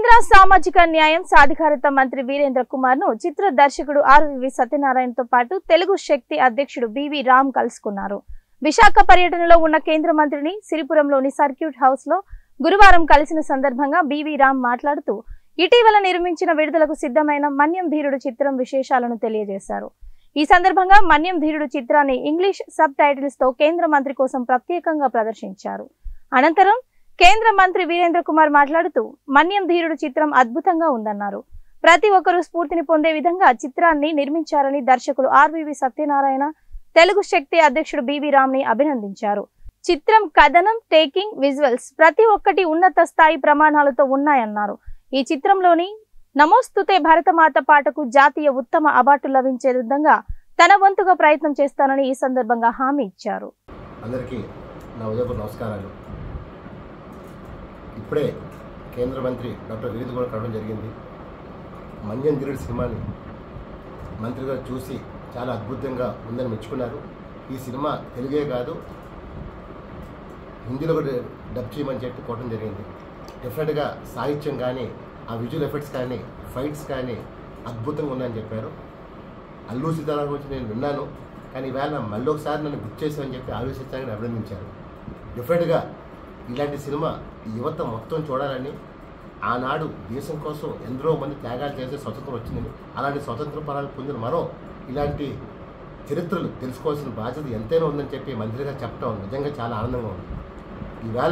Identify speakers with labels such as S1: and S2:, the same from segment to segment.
S1: కేంద్ర సామాజిక న్యాయం సాధికారత మంత్రి వీరేంద్ర కుమార్ ను చిత్ర దర్శకుడు ఆర్వివి సత్యనారాయణతో పాటు తెలుగు శక్తి అధ్యక్షుడు బివి రామ్ కలుసుకున్నారు విశాఖ పర్యటనలో ఉన్న కేంద్ర మంత్రిని సిరిపురంలోని సర్క్యూట్ హౌస్ లో గురువారం కలిసిన సందర్భంగా బివి రామ్ మాట్లాడుతూ ఇటీవల నిర్మించిన విడుదలకు సిద్ధమైన మన్యం ధీరుడు చిత్రం విశేషాలను తెలియజేశారు ఈ సందర్భంగా మన్యం ధీరుడు చిత్రాన్ని ఇంగ్లీష్ సబ్ టైటిల్స్ తో కేంద్ర మంత్రి కోసం ప్రత్యేకంగా ప్రదర్శించారు అనంతరం కేంద్ర మంత్రి వీరేంద్ర కుమార్ మాట్లాడుతూ మన్యం ధీరుడు చిత్రం అద్భుతంగా ఉందన్నారు ప్రతి ఒక్కరూ స్ఫూర్తిని పొందే విధంగా చిత్రాన్ని నిర్మించారని దర్శకుడు ఆర్వివి సత్యనారాయణ తెలుగు శక్తి అధ్యక్షుడు బివి రామ్ ని అభినందించారు చిత్రం కథనం టేకింగ్ విజువల్స్ ప్రతి ఒక్కటి ఉన్నత స్థాయి ప్రమాణాలతో ఉన్నాయన్నారు ఈ చిత్రంలోని నమోస్తుతే భరతమాత పాటకు జాతీయ ఉత్తమ అవార్డు లభించే విధంగా తన వంతుగా ప్రయత్నం చేస్తానని ఈ సందర్భంగా హామీ ఇచ్చారు
S2: అందరికీ నా ఉదయపూర్ నమస్కారాలు ఇప్పుడే కేంద్ర మంత్రి డాక్టర్ వినీత్ కూడా కలవడం జరిగింది మంజన్ దిరుడు సినిమాని మంత్రి గారు చూసి చాలా అద్భుతంగా ఉందని మెచ్చుకున్నారు ఈ సినిమా తెలుగే కాదు హిందీలో కూడా డబ్ చేయమని చెప్పి కోవడం జరిగింది డెఫినెట్గా సాహిత్యం కానీ ఆ విజువల్ ఎఫెక్ట్స్ కానీ ఫైట్స్ కానీ అద్భుతంగా ఉన్నాయని చెప్పారు అల్లు సీతారాం గురించి నేను విన్నాను కానీ ఈవేళ మళ్ళీ ఒకసారి నన్ను గుర్తు చేశామని చెప్పి ఆలోచించాలని అభినందించారు డెఫినెట్గా ఇలాంటి సినిమా ఈ యువత మొత్తం చూడాలని ఆనాడు దేశం కోసం ఎందరో మంది త్యాగాలు చేస్తే స్వతంత్రం వచ్చిందని అలాంటి స్వతంత్ర పరాలు పొందిన మనం ఇలాంటి చరిత్రలు తెలుసుకోవాల్సిన బాధ్యత ఎంతైనా ఉందని చెప్పి మంత్రిగా చెప్పడం నిజంగా చాలా ఆనందంగా ఉంది ఈవేళ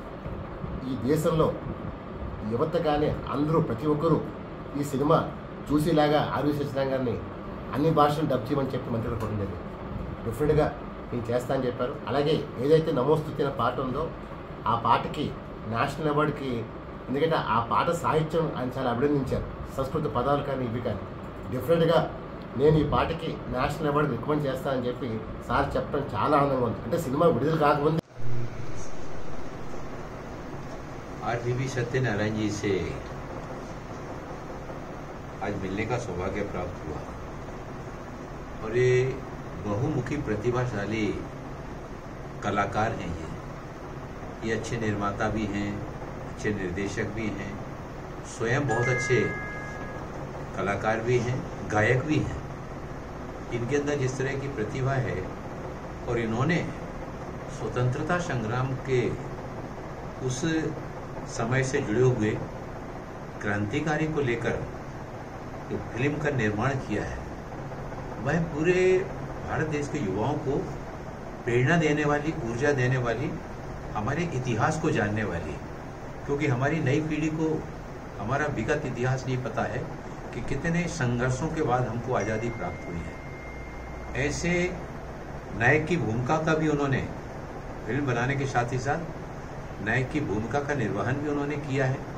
S2: ఈ దేశంలో యువత కానీ అందరూ ప్రతి ఒక్కరూ ఈ సినిమా చూసేలాగా ఆలోచించడం గారిని అన్ని భాషలు డబ్ చేయమని చెప్పి మంత్రి గారు కొట్టడం జరిగింది డెఫినెట్గా నేను చేస్తా అని చెప్పారు అలాగే ఏదైతే నమోస్తుతి అనే పాట ఉందో ఆ పాటకి నేషనల్ అవార్డుకి ఎందుకంటే ఆ పాట సాహిత్యం ఆయన చాలా అభినందించారు సంస్కృత పదాలు కానీ ఇవి కానీ డెఫినెట్గా నేను ఈ పాటకి నేషనల్ అవార్డు రికమెండ్ చేస్తానని చెప్పి సార్ చెప్పడం చాలా ఆనందంగా ఉంది అంటే సినిమా విడుదల కాకముందు
S3: आज भी सत्यनारायण जी से आज मिलने का सौभाग्य प्राप्त हुआ और ये बहुमुखी प्रतिभाशाली कलाकार हैं ये ये अच्छे निर्माता भी हैं अच्छे निर्देशक भी हैं स्वयं बहुत अच्छे कलाकार भी हैं गायक भी हैं इनके अंदर जिस तरह की प्रतिभा है और इन्होंने स्वतंत्रता संग्राम के उस समय से जुड़े हुए क्रांतिकारी को लेकर जो फिल्म का निर्माण किया है वह पूरे भारत देश के युवाओं को प्रेरणा देने वाली ऊर्जा देने वाली हमारे इतिहास को जानने वाली क्योंकि हमारी नई पीढ़ी को हमारा विगत इतिहास नहीं पता है कि कितने संघर्षों के बाद हमको आज़ादी प्राप्त हुई है ऐसे नायक की भूमिका का भी उन्होंने फिल्म बनाने के साथ ही साथ नायक की भूमिका का निर्वहन भी उन्होंने किया है